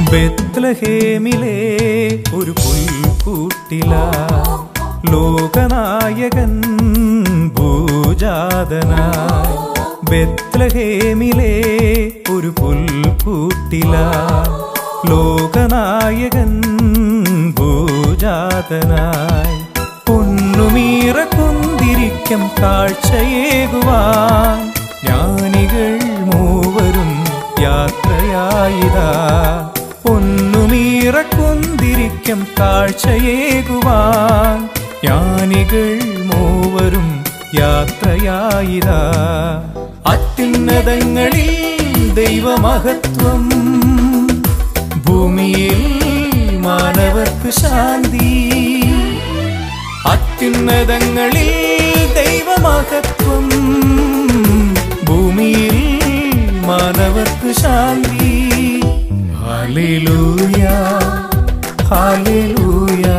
ബെത്ലഹേമിലെ ഒരു പുൽക്കൂട്ടില ലോകനായകൻ ഭൂജാതനായി ബെത്ലഹേമിലെ ഒരു പുൽക്കൂട്ടില ലോകനായകൻ ഭൂജാതനായി പൊന്നുമീറ കുന്തിരിക്കം കാഴ്ചയേകുവാൻ ജ്ഞാനികൾ മൂവരും യാത്രയായിതാ പൊന്നുമീറ കുന്തിരിക്കം കാഴ്ചയേകുവാൻ ജ്ഞാനികൾ മൂവരും യാത്രയായിതാ അത്യുന്നതങ്ങളിൽ ദൈവമഹത്വം ഭൂമിയിൽ മാനവർക്ക് ശാന്തി അത്യുന്നതങ്ങളിൽ ദൈവമഹത്വം ഭൂമിയിൽ മാനവർക്ക് ശാന്തി ഹല്ലേലൂയ ഹല്ലേലൂയ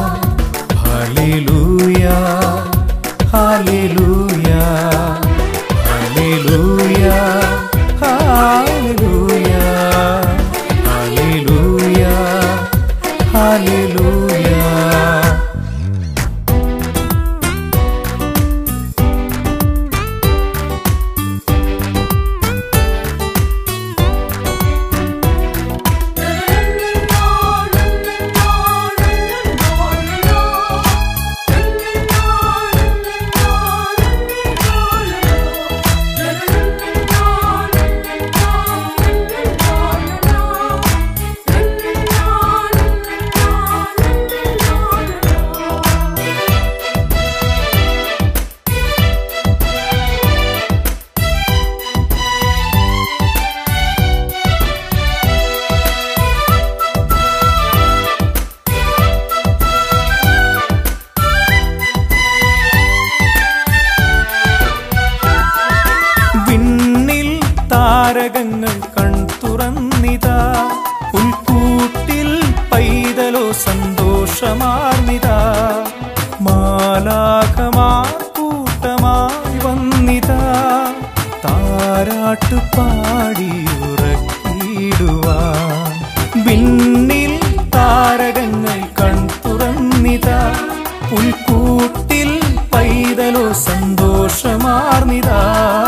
ഹല്ലേലൂയ ഹല്ലേലൂയ ഹല്ലേലൂയ ഹല്ലേലൂയ ഹല്ലേലൂയ ഹല്ലേലൂയ വിണ്ണിൽ താരകങ്ങൾ കൺ തുറന്നിതാ പുൽക്കൂട്ടിൽ പൈതലോ സന്തോഷമാർന്നിതാ മാലാഖമാർ കൂട്ടമായി വന്നിതാ താരാട്ടു പാടി ഉറക്കിടുവാൻ വിണ്ണിൽ താരകങ്ങൾ കൺ തുറന്നിതാ പുൽക്കൂട്ടിൽ പൈതലോ സന്തോഷമാർന്നിതാ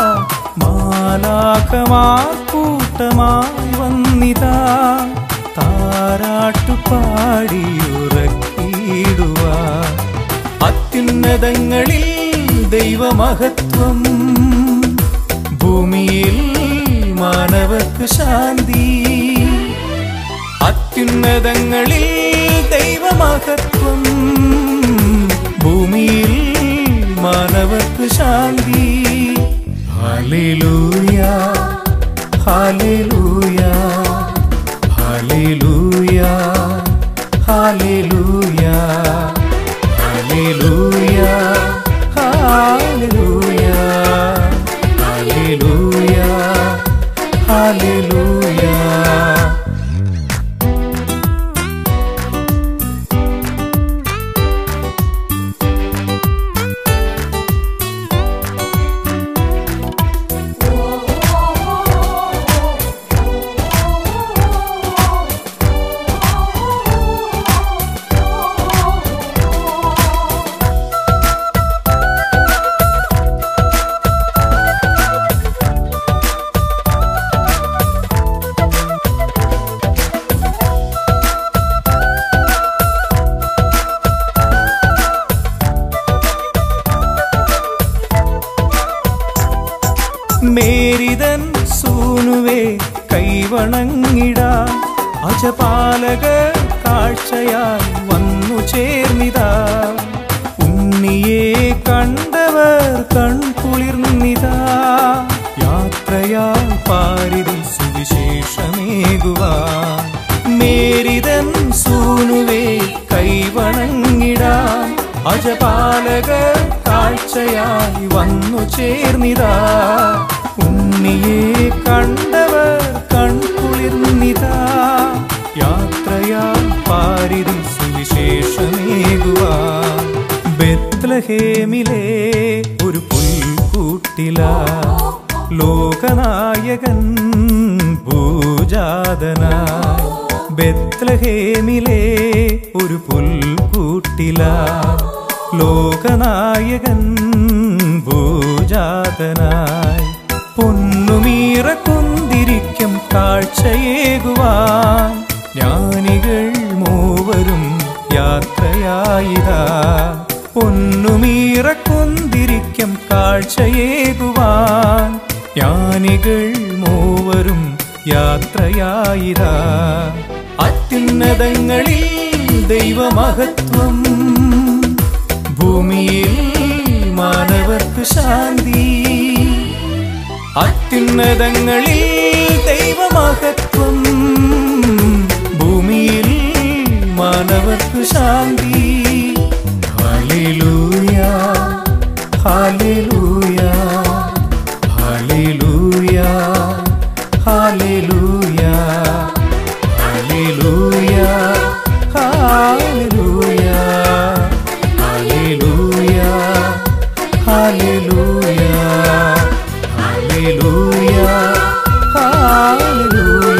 മാലാഖമാർ കൂട്ടമായി വന്നിതാ താരാട്ടു പാടി ഉറക്കിടുവാൻ അത്യുന്നതങ്ങളിൽ ദൈവമഹത്വം ഭൂമിയിൽ മാനവർക്ക് ശാന്തി അത്യുന്നതങ്ങളിൽ ദൈവമഹത്വം ഭൂമിയിൽ മാനവർക്ക് ശാന്തി ഹല്ലേലൂയ ഹല്ലേലൂയ ഹല്ലേലൂയ ഹല്ലേലൂയ ഹല്ലേലൂയ ഹല്ലേലൂയ ഹല്ലേലൂയ ഹല്ലേലൂയ മേരിതൻ സൂനുവേ കൈവണങ്ങിടാ അജപാലക കാഴ്ചയായി വന്നു ചേർന്നിതാ ഉണ്ണിയെ കണ്ടവർ കൺകുളിർന്നിതാ യാത്രയാൽ പാരിതിൽ സുവിശേഷമേകുവാൻ മേരിതൻ സൂനുവേ കൈവണങ്ങിടാൻ അജപാലക കാഴ്ചയായി വന്നു ചേർന്നിതാ ഉണ്ണിയെ കണ്ടവർ കൺകുളിർന്നിതാ യാത്രയാൽ പാരിതിൽ സുവിശേഷമേകുവാൻ ബെത്ലഹേമിലെ ഒരു പുൽക്കൂട്ടില ലോകനായകൻ ഭൂജാതനായി ബെത്ലഹേമിലെ ഒരു പുൽക്കൂട്ടില ലോകനായകൻ ഭൂജാതനായി പൊന്നുമീറ കുന്തിരിക്കും കാഴ്ചയേകുവാൻ ജ്ഞാനികൾ മൂവരും യാത്രയായിതാ പൊന്നുമീറ കുന്തിരിക്കും കാഴ്ചയേകുവാൻ ജ്ഞാനികൾ മൂവരും യാത്രയായിതാ അത്യുന്നതങ്ങളിൽ ദൈവമഹത്വം ഭൂമിയിൽ മാനവർക്ക് ശാന്തി അത്യുന്നതങ്ങളിൽ ദൈവമഹത്വം ഭൂമിയിൽ മാനവർക്ക് ശാന്തി ഹല്ലേലൂയ ഹല്ലേലൂയ ഹല്ലേലൂയ ഹല്ലേലൂയ ഹല്ലേലൂയ ഹല്ലേലൂയ ഹല്ലേലൂയ ഹല്ലേലൂയ ഹല്ലേലൂയ ഹല്ലേലൂയ